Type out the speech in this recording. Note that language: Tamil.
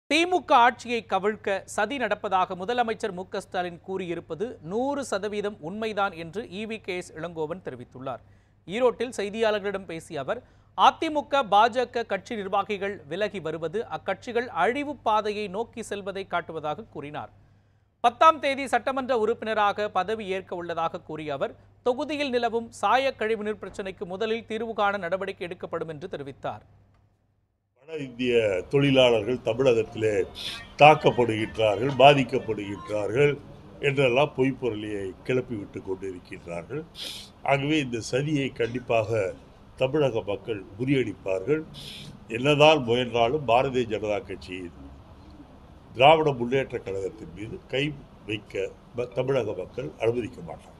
திமுக ஆட்சியை கவிழ்க்க சதி நடப்பதாக முதலமைச்சர் மு க ஸ்டாலின் கூறியிருப்பது நூறு சதவீதம் உண்மைதான் என்று இவி கே எஸ் இளங்கோவன் தெரிவித்துள்ளார் ஈரோட்டில் செய்தியாளர்களிடம் பேசிய அவர் அதிமுக பாஜக கட்சி நிர்வாகிகள் விலகி வருவது அக்கட்சிகள் அழிவு பாதையை நோக்கி செல்வதை காட்டுவதாக கூறினார் பத்தாம் தேதி சட்டமன்ற உறுப்பினராக பதவி ஏற்க உள்ளதாக கூறிய அவர் தொகுதியில் நிலவும் சாய கழிவுநீர் பிரச்சினைக்கு முதலில் தீர்வு காண நடவடிக்கை எடுக்கப்படும் என்று தெரிவித்தார் வட இந்திய தொழிலாளர்கள் தமிழகத்திலே தாக்கப்படுகின்றார்கள் பாதிக்கப்படுகின்றார்கள் என்றெல்லாம் பொய்ப்பொருளியை கிளப்பி விட்டு கொண்டிருக்கின்றார்கள் ஆகவே இந்த சதியை கண்டிப்பாக தமிழக மக்கள் முறியடிப்பார்கள் என்னதான் முயன்றாலும் பாரதிய ஜனதா கட்சியின் திராவிட முன்னேற்ற கழகத்தின் மீது கை வைக்க ம- தமிழக மக்கள் அனுமதிக்க மாட்டார்கள்